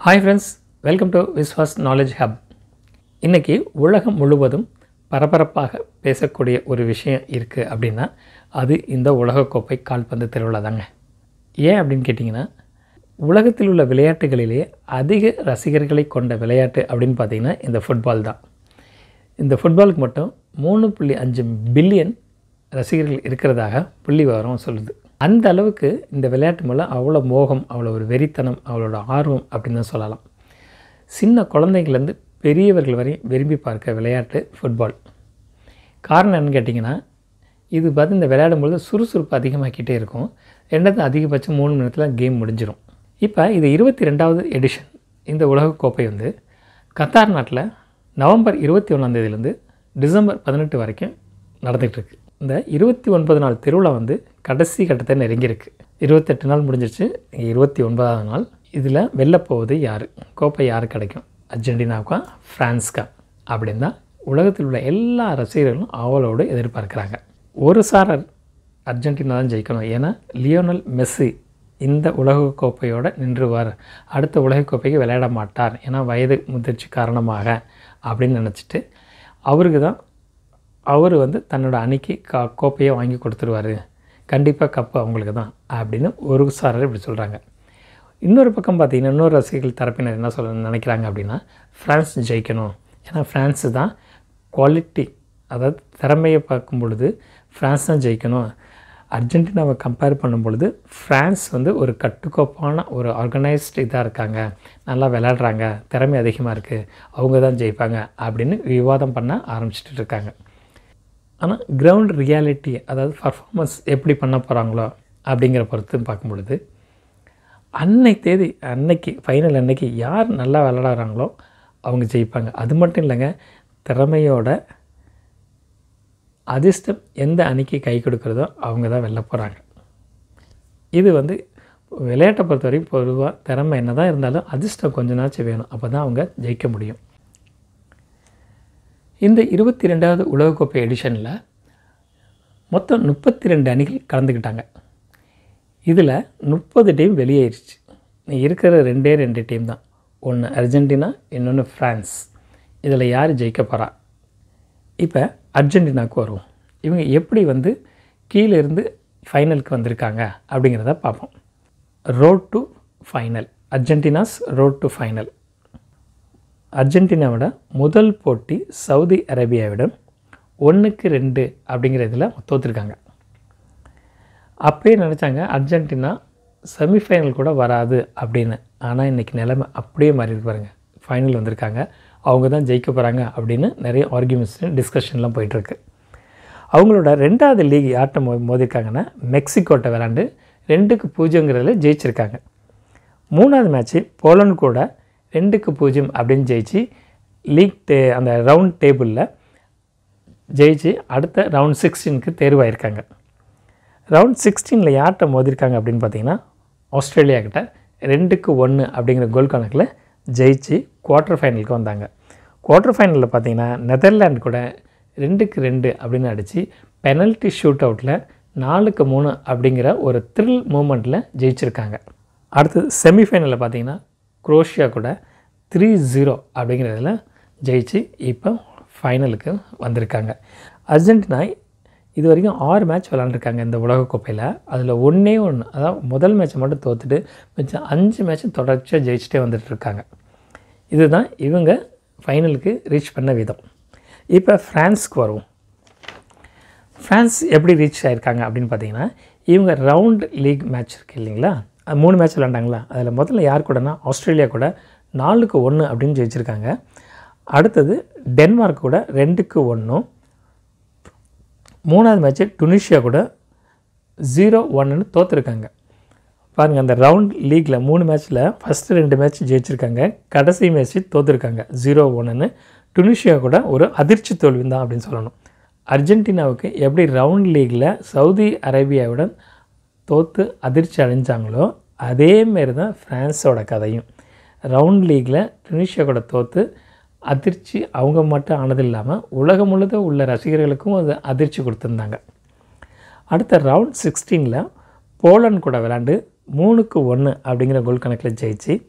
hi friends welcome to Vishwas knowledge hub இன்றைக்கி உலகம் முழுவதும் பரபரப்பாக பேசக்கூடிய ஒரு விஷயம் இருக்குது அப்படின்னா அது இந்த உலகக்கோப்பை கால்பந்து திருவிழா தாங்க ஏன் அப்படின்னு கேட்டிங்கன்னா உலகத்தில் உள்ள விளையாட்டுகளிலேயே அதிக ரசிகர்களை கொண்ட விளையாட்டு அப்படின்னு பார்த்தீங்கன்னா இந்த ஃபுட்பால் தான் இந்த ஃபுட்பாலுக்கு மட்டும் மூணு புள்ளி அஞ்சு பில்லியன் ரசிகர்கள் இருக்கிறதாக புள்ளி விவரம் சொல்லுது அந்த அளவுக்கு இந்த விளையாட்டு மேலே அவ்வளோ மோகம் அவ்வளோ ஒரு வெறித்தனம் அவளோட ஆர்வம் அப்படின்னு தான் சொல்லலாம் சின்ன குழந்தைங்கள்லேருந்து பெரியவர்கள் வரை விரும்பி பார்க்க விளையாட்டு ஃபுட்பால் காரணம் என்னன்னு கேட்டிங்கன்னா இது பார்த்து இந்த விளையாடும்பொழுது சுறுசுறுப்பு அதிகமாக்கிட்டே இருக்கும் ரெண்டாவது அதிகபட்சம் மூணு மணி நேரத்தில் கேம் முடிஞ்சிடும் இப்போ இது இருபத்தி ரெண்டாவது எடிஷன் இந்த உலகக்கோப்பை வந்து கத்தார் நாட்டில் நவம்பர் இருபத்தி ஒன்றாந்தேதியிலேருந்து டிசம்பர் பதினெட்டு வரைக்கும் நடந்துகிட்டு இருக்கு இந்த இருபத்தி ஒன்பது நாள் திருவிழா வந்து கடைசி கட்டத்தை நெருங்கியிருக்கு இருபத்தெட்டு நாள் முடிஞ்சிருச்சு இருபத்தி ஒன்பதாவது நாள் இதில் வெளில போவது யார் கோப்பை யார் கிடைக்கும் அர்ஜென்டினாவுக்கா ஃப்ரான்ஸ்க்கா அப்படின்னு தான் உலகத்தில் உள்ள எல்லா ரசிகர்களும் அவளோடு எதிர்பார்க்குறாங்க ஒரு சாரர் அர்ஜென்டினா தான் ஜெயிக்கணும் ஏன்னா லியோனல் மெஸ்ஸி இந்த உலகக்கோப்பையோடு நின்றுவார் அடுத்த உலகக்கோப்பைக்கு விளையாட மாட்டார் ஏன்னா வயது முதிர்ச்சி காரணமாக அப்படின்னு நினச்சிட்டு அவருக்கு தான் அவர் வந்து தன்னோட அணிக்கு கா கோப்பையை வாங்கி கொடுத்துருவாரு கண்டிப்பாக கப்பு அவங்களுக்கு தான் அப்படின்னு ஒரு சாரர் இப்படி சொல்கிறாங்க இன்னொரு பக்கம் பார்த்திங்கன்னா இன்னொரு ரசிகர்கள் தரப்பினர் என்ன சொல்ல நினைக்கிறாங்க அப்படின்னா ஃப்ரான்ஸ் ஜெயிக்கணும் ஏன்னா ஃப்ரான்ஸு தான் குவாலிட்டி அதாவது திறமையை பார்க்கும் பொழுது ஃப்ரான்ஸ் தான் ஜெயிக்கணும் அர்ஜென்டினாவை கம்பேர் பண்ணும் பொழுது ஃப்ரான்ஸ் வந்து ஒரு கட்டுக்கோப்பான ஒரு ஆர்கனைஸ்டு இதாக இருக்காங்க நல்லா விளையாடுறாங்க திறமை அதிகமாக இருக்குது அவங்க தான் ஜெயிப்பாங்க அப்படின்னு விவாதம் பண்ண ஆரம்பிச்சிட்டு இருக்காங்க ஆனால் கிரவுண்ட் ரியாலிட்டி அதாவது பர்ஃபார்மன்ஸ் எப்படி பண்ண போகிறாங்களோ அப்படிங்கிற பொறுத்து பார்க்கும் பொழுது அன்னைக்கு தேதி அன்னைக்கு ஃபைனல் அன்னைக்கு யார் நல்லா விளையாடுறாங்களோ அவங்க ஜெயிப்பாங்க அது மட்டும் இல்லைங்க திறமையோட அதிர்ஷ்டம் எந்த அணிக்கு கை கொடுக்குறதோ அவங்க தான் வெளில போகிறாங்க இது வந்து விளையாட்டை பொறுத்த வரைக்கும் பொதுவாக திறமை என்ன தான் இருந்தாலும் அதிர்ஷ்டம் கொஞ்ச நாச்சும் வேணும் அப்போ தான் அவங்க ஜெயிக்க முடியும் இந்த இருபத்தி ரெண்டாவது உலகக்கோப்பை எடிஷனில் மொத்தம் முப்பத்தி ரெண்டு அணிகள் கலந்துக்கிட்டாங்க இதில் முப்பது டீம் வெளியேறிச்சு இருக்கிற ரெண்டே ரெண்டு டீம் தான் ஒன்று அர்ஜென்டினா இன்னொன்று ஃப்ரான்ஸ் இதில் யார் ஜெயிக்க போகிறா இப்போ அர்ஜென்டினாவுக்கு வருவோம் இவங்க எப்படி வந்து கீழே இருந்து ஃபைனலுக்கு வந்திருக்காங்க அப்படிங்கிறத பார்ப்போம் road to final Argentina's road to final அர்ஜென்டினாவோட முதல் போட்டி சவுதி அரேபியாவிடம் ஒன்றுக்கு ரெண்டு அப்படிங்கிற இதில் தோற்றுருக்காங்க அப்பயே நினச்சாங்க அர்ஜென்டினா செமிஃபைனல் கூட வராது அப்படின்னு ஆனால் இன்றைக்கி நிலைமை அப்படியே மாறி இருக்கு பாருங்க ஃபைனல் வந்திருக்காங்க அவங்க தான் ஜெயிக்க போகிறாங்க அப்படின்னு நிறைய ஆர்கியூமெண்ட்ஸ் டிஸ்கஷன்லாம் போயிட்டுருக்கு அவங்களோட ரெண்டாவது லீக் யார்கிட்ட மோ மோதிருக்காங்கன்னா மெக்சிகோட்டை விளாண்டு ரெண்டுக்கு பூஜ்ஜியங்கிறதுல ஜெயிச்சிருக்காங்க மூணாவது மேட்ச்சு போலண்ட் கூட ரெண்டுக்கு பூஜ்ஜியம் அப்படின்னு ஜெயிச்சு லீக் டே அந்த ரவுண்ட் டேபிளில் ஜெயிச்சு அடுத்த ரவுண்ட் சிக்ஸ்டீனுக்கு தேர்வாயிருக்காங்க ரவுண்ட் சிக்ஸ்டீனில் யார்கிட்ட மோதிருக்காங்க அப்படின்னு பார்த்தீங்கன்னா ஆஸ்திரேலியா கிட்ட ரெண்டுக்கு ஒன்று அப்படிங்கிற கோல் கணக்கில் ஜெயிச்சு குவார்ட்டர் ஃபைனலுக்கு வந்தாங்க குவார்ட்டர் ஃபைனலில் பார்த்தீங்கன்னா நெதர்லாண்டு கூட ரெண்டுக்கு ரெண்டு அப்படின்னு அடித்து பெனல்ட்டி ஷூட் அவுட்டில் நாலுக்கு மூணு அப்படிங்கிற ஒரு த்ரில் மூமெண்ட்டில் ஜெயிச்சிருக்காங்க அடுத்தது செமிஃபைனலில் பார்த்தீங்கன்னா குரோஷியா கூட த்ரீ ஜீரோ அப்படிங்கிறதுல ஜெயிச்சு இப்போ ஃபைனலுக்கு வந்திருக்காங்க அர்ஜென்டினா இது வரைக்கும் ஆறு மேட்ச் விளாண்டுருக்காங்க இந்த உலகக்கோப்பையில் அதில் ஒன்றே ஒன்று அதாவது முதல் மேட்ச்சை மட்டும் தோற்றுட்டு மிச்சம் அஞ்சு மேட்ச் தொடர்ச்சியாக ஜெயிச்சுட்டே வந்துட்டுருக்காங்க இதுதான் இவங்க ஃபைனலுக்கு ரீச் பண்ண விதம் இப்போ ஃப்ரான்ஸ்க்கு வருவோம் ஃப்ரான்ஸ் எப்படி ரீச் ஆகிருக்காங்க அப்படின்னு பார்த்தீங்கன்னா இவங்க ரவுண்ட் லீக் மேட்ச் இருக்குது இல்லைங்களா அது மூணு மேட்ச் விளாண்டாங்களா அதில் முதல்ல யார் கூடனா ஆஸ்திரேலியா கூட நாலுக்கு ஒன்று அப்படின்னு ஜெயிச்சிருக்காங்க அடுத்தது டென்மார்க் கூட ரெண்டுக்கு ஒன்றும் மூணாவது மேட்ச்சு டுனிஷியா கூட ஜீரோ ஒன்றுன்னு தோற்றுருக்காங்க பாருங்கள் அந்த ரவுண்ட் லீக்கில் மூணு மேட்ச்சில் ஃபஸ்ட்டு ரெண்டு மேட்ச் ஜெயிச்சிருக்காங்க கடைசி மேட்ச்சு தோற்றுருக்காங்க ஜீரோ ஒன்றுன்னு டுனிஷியா கூட ஒரு அதிர்ச்சி தோல்வி தான் அப்படின்னு சொல்லணும் அர்ஜென்டினாவுக்கு எப்படி ரவுண்ட் லீக்கில் சவுதி அரேபியாவுடன் தோற்று அதிர்ச்சி அடைஞ்சாங்களோ அதேமாரி தான் ஃப்ரான்ஸோட கதையும் ரவுண்ட் லீக்கில் டுனிஷியா கூட தோற்று அதிர்ச்சி அவங்க மட்டும் ஆனது இல்லாமல் உலகம் முழுத உள்ள ரசிகர்களுக்கும் அது அதிர்ச்சி கொடுத்துருந்தாங்க அடுத்த ரவுண்ட் சிக்ஸ்டீனில் போலண்ட் கூட விளாண்டு மூணுக்கு ஒன்று அப்படிங்கிற கோல் கணக்கில் ஜெயிச்சு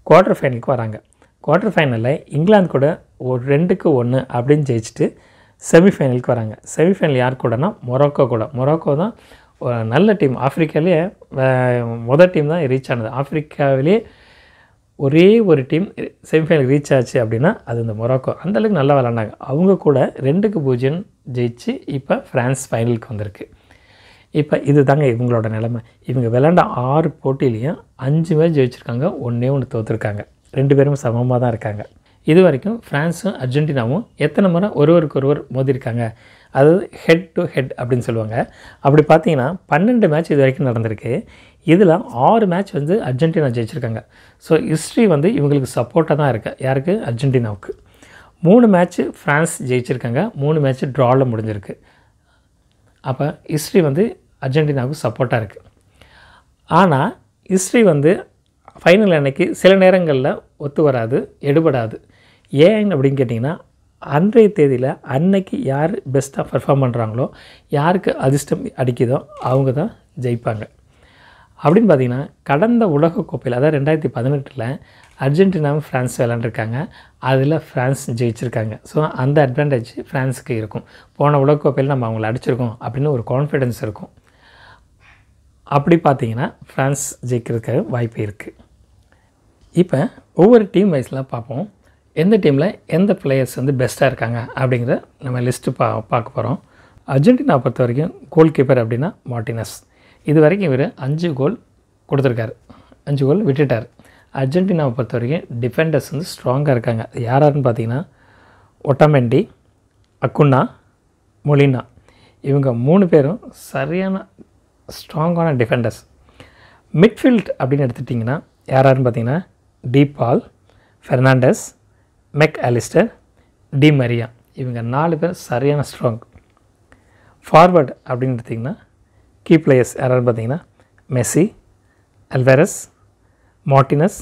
குவார்ட்டர் ஃபைனலுக்கு வராங்க குவார்ட்டர் ஃபைனலில் இங்கிலாந்து கூட ஒரு ரெண்டுக்கு ஒன்று அப்படின்னு ஜெயிச்சுட்டு செமிஃபைனலுக்கு வராங்க செமிஃபைனல் யார் கூடனா மொரோக்கோ கூட மொரோக்கோ தான் ஒரு நல்ல டீம் ஆஃப்ரிக்காலேயே மொதல் டீம் தான் ரீச் ஆனது ஆஃப்ரிக்காவிலே ஒரே ஒரு டீம் செமிஃபைனல் ரீச் ஆச்சு அப்படின்னா அது இந்த மொரோக்கோ அந்தளவுக்கு நல்லா விளாண்டாங்க அவங்க கூட ரெண்டுக்கு பூஜ்ஜியம் ஜெயிச்சு இப்போ ஃப்ரான்ஸ் ஃபைனலுக்கு வந்திருக்கு இப்போ இது தாங்க இவங்களோட நிலைமை இவங்க விளாண்ட ஆறு போட்டியிலையும் அஞ்சு பேர் ஜெயிச்சிருக்காங்க ஒன்றே ஒன்று தோற்றுருக்காங்க ரெண்டு பேரும் சமமாக தான் இருக்காங்க இது வரைக்கும் ஃப்ரான்ஸும் அர்ஜென்டினாவும் எத்தனை முறை ஒருவருக்கு ஒருவர் மோதிருக்காங்க அதாவது ஹெட் டு ஹெட் அப்படின்னு சொல்லுவாங்க அப்படி பார்த்தீங்கன்னா பன்னெண்டு மேட்ச் இது வரைக்கும் நடந்திருக்கு இதில் ஆறு மேட்ச் வந்து அர்ஜென்டினா ஜெயிச்சிருக்காங்க ஸோ ஹிஸ்ட்ரி வந்து இவங்களுக்கு சப்போர்ட்டாக தான் இருக்குது யாருக்கு அர்ஜென்டினாவுக்கு மூணு மேட்ச்சு ஃப்ரான்ஸ் ஜெயிச்சிருக்காங்க மூணு மேட்ச்சு ட்ராவில் முடிஞ்சிருக்கு அப்போ ஹிஸ்ட்ரி வந்து அர்ஜென்டினாவுக்கு சப்போர்ட்டாக இருக்குது ஆனால் ஹிஸ்ட்ரி வந்து ஃபைனல் அன்னைக்கு சில நேரங்களில் ஒத்து வராது எடுபடாது ஏன் அப்படின்னு கேட்டிங்கன்னா அன்றைய தேதியில் அன்னைக்கு யார் பெஸ்ட்டாக பெர்ஃபார்ம் பண்ணுறாங்களோ யாருக்கு அதிர்ஷ்டம் அடிக்குதோ அவங்க தான் ஜெயிப்பாங்க அப்படின்னு பார்த்தீங்கன்னா கடந்த உலக கோப்பையில் அதாவது ரெண்டாயிரத்தி பதினெட்டில் அர்ஜென்டினாவும் ஃப்ரான்ஸ் விளாண்டுருக்காங்க அதில் ஃப்ரான்ஸ் ஜெயிச்சிருக்காங்க ஸோ அந்த அட்வான்டேஜ் ஃப்ரான்ஸுக்கு இருக்கும் போன உலகக்கோப்பையில் நம்ம அவங்கள அடிச்சிருக்கோம் அப்படின்னு ஒரு கான்ஃபிடென்ஸ் இருக்கும் அப்படி பார்த்தீங்கன்னா ஃப்ரான்ஸ் ஜெயிக்கிறதுக்கு வாய்ப்பு இருக்குது இப்போ ஒவ்வொரு டீம் வைஸில் பார்ப்போம் எந்த டீமில் எந்த பிளேயர்ஸ் வந்து பெஸ்ட்டாக இருக்காங்க அப்படிங்கிற நம்ம லிஸ்ட்டு பா பார்க்க போகிறோம் அர்ஜென்டினா பொறுத்த வரைக்கும் கோல் கீப்பர் அப்படின்னா மார்டினஸ் இது வரைக்கும் இவர் அஞ்சு கோல் கொடுத்துருக்காரு அஞ்சு கோல் விட்டுட்டார் அர்ஜென்டினாவை பொறுத்த வரைக்கும் டிஃபெண்டர்ஸ் வந்து ஸ்ட்ராங்காக இருக்காங்க யாராருன்னு பார்த்தீங்கன்னா ஒட்டமெண்டி அக்குன்னா மொலினா இவங்க மூணு பேரும் சரியான ஸ்ட்ராங்கான டிஃபெண்டர்ஸ் மிட்ஃபீல்ட் அப்படின்னு எடுத்துட்டிங்கன்னா யாராருன்னு பார்த்தீங்கன்னா De Paul Fernandez Mac Allister Di Maria இவங்க நாலு பேர் சரியான ஸ்ட்ராங் ஃபார்வர்ட் அப்படின்னு எடுத்திங்கன்னா கீ பிளேயர்ஸ் யாராவது பார்த்தீங்கன்னா மெஸ்ஸி அல்வெரஸ் மார்டினஸ்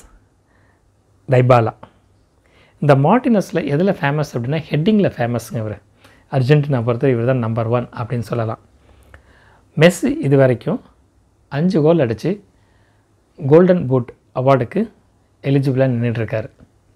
டைபாலா இந்த மார்டினஸில் எதில் ஃபேமஸ் அப்படின்னா ஹெட்டிங்கில் ஃபேமஸுங்க இவர் அர்ஜென்டினா பொறுத்த இவர் தான் நம்பர் ஒன் அப்படின்னு சொல்லலாம் மெஸ்ஸி இது வரைக்கும் அஞ்சு கோல் அடித்து கோல்டன் பூட் அவார்டுக்கு எலிஜிபிளாக நின்றுட்டுருக்காரு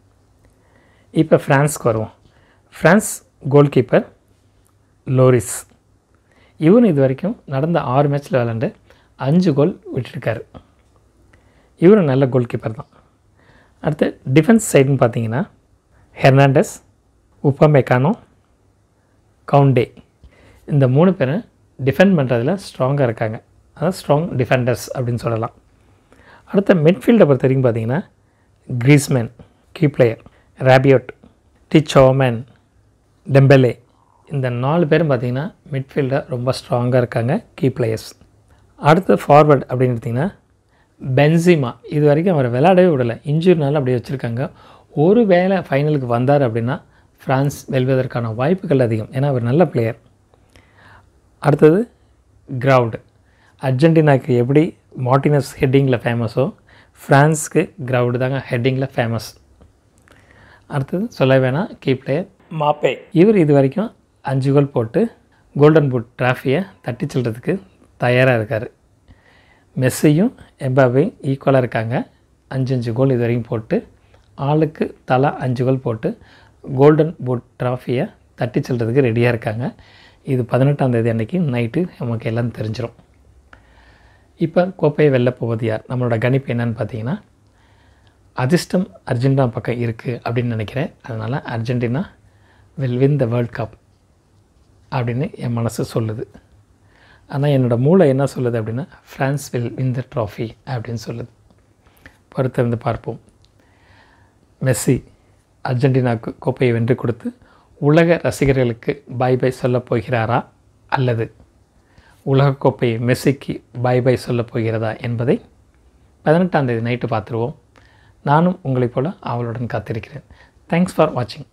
இப்போ ஃப்ரான்ஸ்க்கு வருவோம் ஃப்ரான்ஸ் கோல் கீப்பர் லோரிஸ் இவரும் இது வரைக்கும் நடந்த ஆறு மேட்ச்சில் விளாண்டு அஞ்சு கோல் விட்டுருக்காரு இவரும் நல்ல கோல் கீப்பர் தான் அடுத்து டிஃபென்ஸ் சைடுன்னு பார்த்தீங்கன்னா ஹெர்னாண்டஸ் உப்பமெக்கானோ கவுண்டே இந்த மூணு பேரும் டிஃபெண்ட் பண்ணுறதுல ஸ்ட்ராங்காக இருக்காங்க அதாவது ஸ்ட்ராங் டிஃபெண்டர்ஸ் அப்படின்னு சொல்லலாம் அடுத்த மிட்ஃபீல்டை பொறுத்த வரைக்கும் பார்த்தீங்கன்னா Griezmann key player Rabiot Tchouameni Dembele இந்த நாலு பேரும் பார்த்தீங்கன்னா மிட்ஃபீல்டர் ரொம்ப ஸ்ட்ராங்காக இருக்காங்க கீ பிளேயர்ஸ் அடுத்து ஃபார்வர்ட் அப்படின்னு எடுத்திங்கன்னா பென்சிமா இது வரைக்கும் அவரை விளையாடவே விடலை இன்ஜூரினால அப்படியே வச்சுருக்காங்க ஒரு வேளை ஃபைனலுக்கு வந்தார் அப்படின்னா ஃப்ரான்ஸ் வெல்வதற்கான வாய்ப்புகள் அதிகம் ஏன்னா அவர் நல்ல பிளேயர் அடுத்தது கிரவுடு அர்ஜென்டினாக்கு எப்படி மார்டினஸ் ஹெட்டிங்கில் ஃபேமஸோ ஃப்ரான்ஸ்க்கு கிரவுடு தாங்க ஹெட்டிங்கில் ஃபேமஸ் அடுத்தது சொல்ல வேணாம் கீ பிளேயர் மாப்பே இவர் இது வரைக்கும் அஞ்சு கோல் போட்டு கோல்டன் பூட் ட்ராஃபியை தட்டி செல்றதுக்கு தயாராக இருக்கார் மெஸ்ஸியும் எம்பாபையும் ஈக்குவலாக இருக்காங்க அஞ்சு அஞ்சு கோல் இது வரைக்கும் போட்டு ஆளுக்கு தலா அஞ்சு கோல் போட்டு கோல்டன் பூட் ட்ராஃபியை தட்டி செல்றதுக்கு ரெடியாக இருக்காங்க இது பதினெட்டாம் தேதி அன்றைக்கி நைட்டு நமக்கு எல்லாம் தெரிஞ்சிடும் இப்போ கோப்பையை வெல்ல போவது யார் நம்மளோட கணிப்பு என்னன்னு பார்த்தீங்கன்னா அதிர்ஷ்டம் அர்ஜென்டினா பக்கம் இருக்குது அப்படின்னு நினைக்கிறேன் அதனால் Argentina will win the world cup அப்படின்னு என் மனசு சொல்லுது ஆனால் என்னோடய மூளை என்ன சொல்லுது அப்படின்னா France will win the trophy அப்படின்னு சொல்லுது பொறுத்திருந்து பார்ப்போம் மெஸ்ஸி அர்ஜென்டினாவுக்கு கோப்பையை வென்று கொடுத்து உலக ரசிகர்களுக்கு பாய் பை சொல்லப் போகிறாரா அல்லது உலகக்கோப்பையை மெஸ்ஸிக்கு பாய் பை சொல்லப் போகிறதா என்பதை பதினெட்டாம் தேதி நைட்டு பார்த்துருவோம் நானும் உங்களைப் போல் அவளுடன் காத்திருக்கிறேன் தேங்க்ஸ் ஃபார் வாட்சிங்